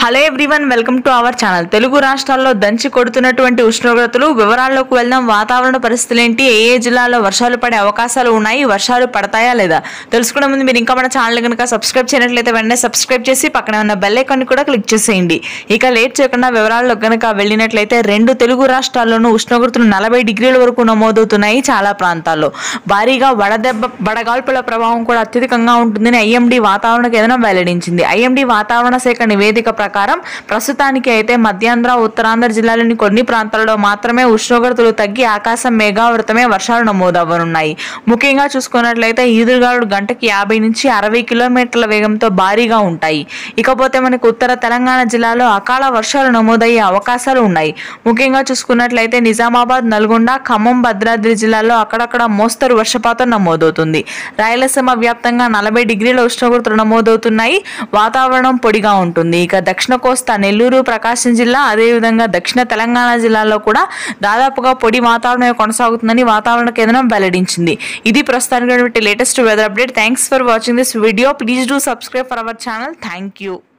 hello everyone welcome to our channel Telugu రాష్ట్రాల్లో దంచి కొడుతున్నటువంటి ఉష్ణోగ్రతలు వివరాల్లోకి వెళ్దాం వాతావరణ పరిస్థితులు ఏంటి ఏ ఏ జిల్లాలో వర్షాలు పడే అవకాశాలు ఉన్నాయి వర్షాలు పడతాయా లేదా తెలుసుకునే ముందు మీరు ఇంకా మన ఛానల్ కనుక సబ్స్క్రైబ్ చేయనట్లయితే వెంటనే సబ్స్క్రైబ్ చేసి పక్కన ఉన్న బెల్ ఐకాన్ కూడా క్లిక్ చేసేయండి ఇక లేట్ చేయకుండా వివరాల్లో కనుక వెళ్ళినట్లయితే రెండు తెలుగు రాష్ట్రాల్లోనూ ఉష్ణోగ్రతలు నలభై డిగ్రీల వరకు నమోదవుతున్నాయి చాలా ప్రాంతాల్లో భారీగా వడదెబ్బ వడగాల్పుల ప్రభావం కూడా అత్యధికంగా ఉంటుందని ఐఎండీ వాతావరణ కేంద్రం వెల్లడించింది ఐఎండీ వాతావరణ శాఖ నివేదిక ప్రకారం ప్రస్తుతానికి అయితే మధ్యాంధ్ర ఉత్తరాంధ్ర జిల్లాలోని కొన్ని ప్రాంతాల్లో మాత్రమే ఉష్ణోగ్రతలు తగ్గి ఆకాశం మేఘావృతమే వర్షాలు నమోదవ్వనున్నాయి ముఖ్యంగా చూసుకున్నట్లయితే ఈదురుగాలుడు గంటకి యాభై నుంచి అరవై కిలోమీటర్ల వేగంతో భారీగా ఉంటాయి ఇకపోతే మనకు ఉత్తర తెలంగాణ జిల్లాలో అకాల వర్షాలు నమోదయ్యే అవకాశాలు ఉన్నాయి ముఖ్యంగా చూసుకున్నట్లయితే నిజామాబాద్ నల్గొండ ఖమ్మం భద్రాద్రి జిల్లాల్లో అక్కడక్కడ మోస్తరు వర్షపాతం నమోదవుతుంది రాయలసీమ వ్యాప్తంగా నలభై డిగ్రీల ఉష్ణోగ్రతలు నమోదవుతున్నాయి వాతావరణం పొడిగా ఉంటుంది ఇక దక్షిణ కోస్తా నెల్లూరు ప్రకాశం జిల్లా అదేవిధంగా దక్షిణ తెలంగాణ జిల్లాలో కూడా దాదాపుగా పొడి వాతావరణం కొనసాగుతుందని వాతావరణ కేంద్రం వెల్లడించింది ఇది ప్రస్తుతానికి latest weather update thanks for watching this video please do subscribe for our channel thank you